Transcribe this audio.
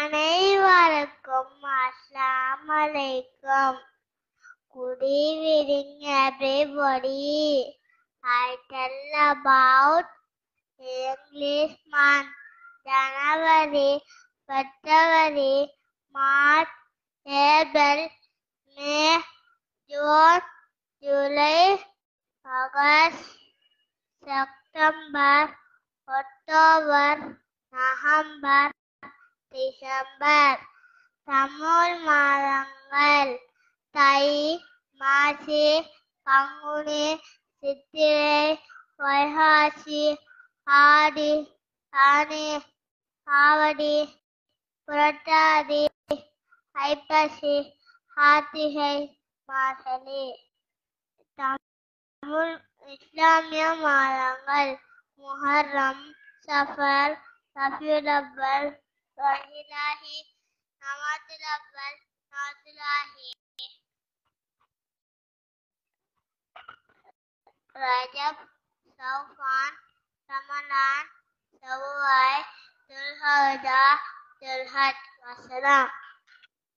அனைவருக்கும் அஸ்ஸலாமு அலைக்கும் Good evening, everybody. I tell about English month, January, February, March, April, May, June, July, August, September, October, November, December. Tamil மாதங்கள் தை மாசி பங்குனி சித்திரை வைகாசி ஆடி ஆனி ஆவடி புரட்டாதி ஐப்பசி கார்த்திகை மார்கழி தமிழ் இஸ்லாமிய மாதங்கள் முஹர்ரம் சஃபர் ரபியுல் அவ்வல் ரஹிலாஹி நவாத்துல் அவ்வல் நாத்துலாஹி ரஜப் சௌஃபான் ரமலான் செவ்வாய் துல்ஹஜா துல்ஹஜ் வசலாம்